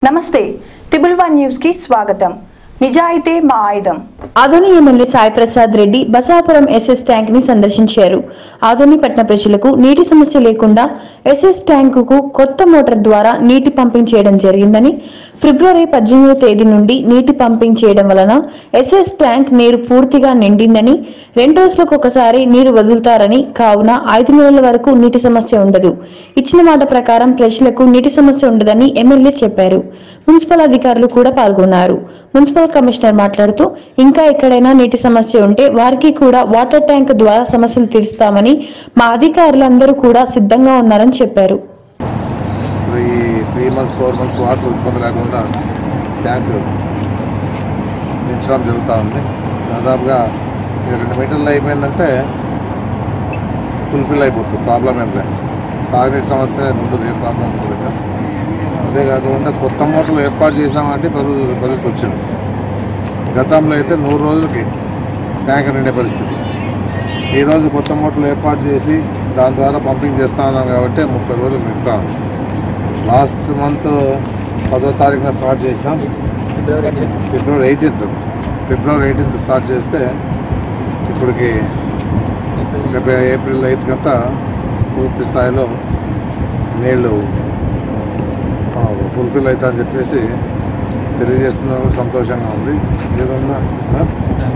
నమస్తే triple one news కి స్వాగతం నిజాయితే మా ఆయుధం Adoni MLA Sai Prasad Reddy Basapuram SS tank ని సందర్శించారు ఆదోని పట్టణ ప్రజలకు నీటి సమస్య లేకుండా ఎస్ఎస్ ట్యాంకు కు కొత్త మోటార్ ద్వారా నీటి పంపింగ్ చేయడం జరిగిందని ఫిబ్రవరి పద్దెనిమిదవ తేదీ నుండి నీటి పంపింగ్ చేయడం వలన ఎస్ఎస్ ట్యాంక్ నీరు పూర్తిగా నిండిందని రెండు రోజులకు ఒకసారి నీరు వదులుతారని కావున ఐదు నెలల వరకు నీటి సమస్య ఉండదు ఇచ్చిన మాట ప్రకారం ప్రజలకు నీటి సమస్య ఉండదని ఎమ్మెల్యే చెప్పారు మున్సిపల్ అధికారులు కూడా పాల్గొన్నారు మున్సిపల్ కమిషనర్ మాట్లాడుతూ ఇంకా ఎక్కడైనా నీటి సమస్య ఉంటే వారికి కూడా వాటర్ ట్యాంక్ ద్వారా సమస్యలు తీరుస్తామని మా అధికారులందరూ కూడా సిద్ధంగా ఉన్నారని చెప్పారు ఇప్పుడు ఈ three months four months water ఇబ్బంది లేకుండా ట్యాంక్ పెంచడం జరుగుతూ ఉంది దాదాపుగా ఈ రెండు మీటర్లు అయిపోయిందంటే ఫుల్ఫిల్ అయిపోతుంది ప్రాబ్లం ఏం లేదు తాగునీటి సమస్య ఉండదు ఏ ప్రాబ్లం ఉండదు ఇక. అంతేకాకుండా కొత్త మోటార్లు ఏర్పాటు చేసినామంటే పరి- పరిస్థితి వచ్చింది గతంలో అయితే నూరు రోజులకి ట్యాంక్ నిండే పరిస్థితి ఈరోజు కొత్త మోటార్లు ఏర్పాటు చేసి దాని ద్వారా పంపింగ్ చేస్తా ఉన్నాం కాబట్టి ముప్పై రోజులు నింపుతా ఉంది లాస్ట్ మంత్ పదో తారీఖున స్టార్ట్ చేసినాం February eighteenth February eighteenth start చేస్తే ఇప్పటికి రేపు ఏప్రిల్ ఎయిత్ అంతా పూర్తి స్థాయిలో నీళ్లు ఫుల్ఫిల్ అవుతా అని చెప్పేసి తెలియజేస్తున్నా కూడా సంతోషంగా ఉంది ఏదన్నా సార్?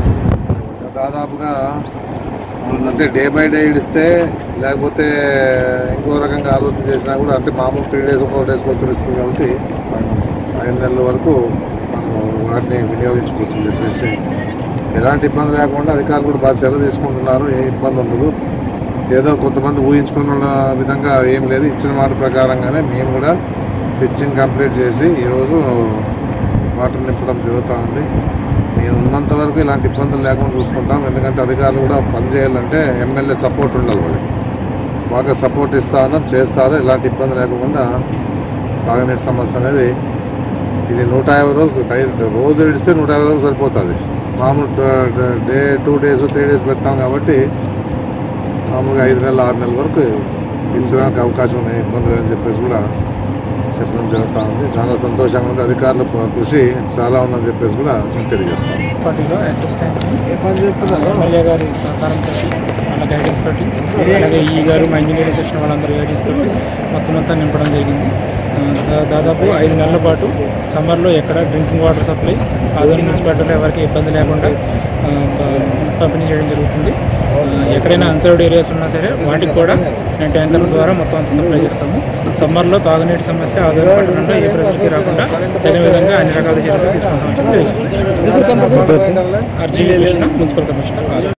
దాదాపుగా అంటే డే బై డే ఇడిస్తే లేకపోతే ఇంకో రకంగా ఆలోచన చేసినా కూడా అంటే మామూలు త్రీ డేస్ ఫోర్ డేస్ కొడుతుంది కాబట్టి ఐదు నెలల వరకు మనం వాటిని వినియోగించుకోవచ్చు అని చెప్పేసి ఎలాంటి ఇబ్బంది లేకుండా అధికారులు కూడా బాగా చర్య తీసుకుంటున్నారు ఏ ఇబ్బంది ఉండదు ఏదో కొంతమంది ఊహించుకున్న విధంగా ఏం లేదు ఇచ్చిన మాట ప్రకారంగానే మేము కూడా పిచ్చింగ్ కంప్లీట్ చేసి ఈరోజు వాటర్ నింపడం జరుగుతూ ఉంది నేను ఉన్నంత వరకు ఇలాంటి ఇబ్బందులు లేకుండా చూసుకుంటాం ఎందుకంటే అధికారులు కూడా పనిచేయాలంటే ఎమ్మెల్యే సపోర్ట్ ఉండాలి వాళ్ళకి బాగా సపోర్ట్ ఇస్తా ఉన్నాం చేస్తారు ఇలాంటి ఇబ్బంది లేకుండా తాగునీటి సమస్య అనేది ఇది నూట యాభై రోజులు టై- రోజు ఇడిస్తే నూట యాభై రోజులు సరిపోతుంది మామూలు డ- day two days three days పెడతాం కాబట్టి మామూలుగా ఐదు నెలలు ఆరు నెలల వరకు ఇచ్చడానికి అవకాశం ఉంది ఇబ్బంది లేదని చెప్పేసి కూడా చెప్పడం జరుగుతూ ఉంది చాలా సంతోషంగా ఉంది అధికారుల ప- కృషి చాలా ఉందని చెప్పేసి కూడా నేను తెలియజేస్తాను పార్టీలో అసిస్టెంట్ ఎమ్మెల్యే గారి సహకారంతో వాళ్ళ గైడెన్స్ తోటి అలాగే ఈ గారు మా ఇంజనీరింగ్ చేసిన వాళ్ళందరూ గైడెన్స్ తోటి మొత్తం అంతా నింపడం జరిగింది ఆ, దా- దాదాపు ఐదు నెలల పాటు సమ్మర్లో ఎక్కడ డ్రింకింగ్ వాటర్ సప్లై ఆదోని మున్సిపాలిటీలో ఎవరికి ఇబ్బంది లేకుండా ఆ, ప- పంపిణీ చేయడం జరుగుతుంది ఆ, ఎక్కడైనా అన్సర్వ్డ్ ఏరియాస్ ఉన్నా సరే వాటికి కూడా నేను ట్యాంకర్ల ద్వారా మొత్తం అంతా సప్లై చేస్తాము సమ్మర్లో తాగునీటి సమస్య ఆదోని పట్టణంలో ఏ ప్రజలకి రాకుండా తగిన విధంగా అన్ని రకాల చర్యలు తీసుకుంటామని చెప్పి తెలియజేస్తున్నాను ఆర్జీవీ కృష్ణ మున్సిపల్ కమిషనర్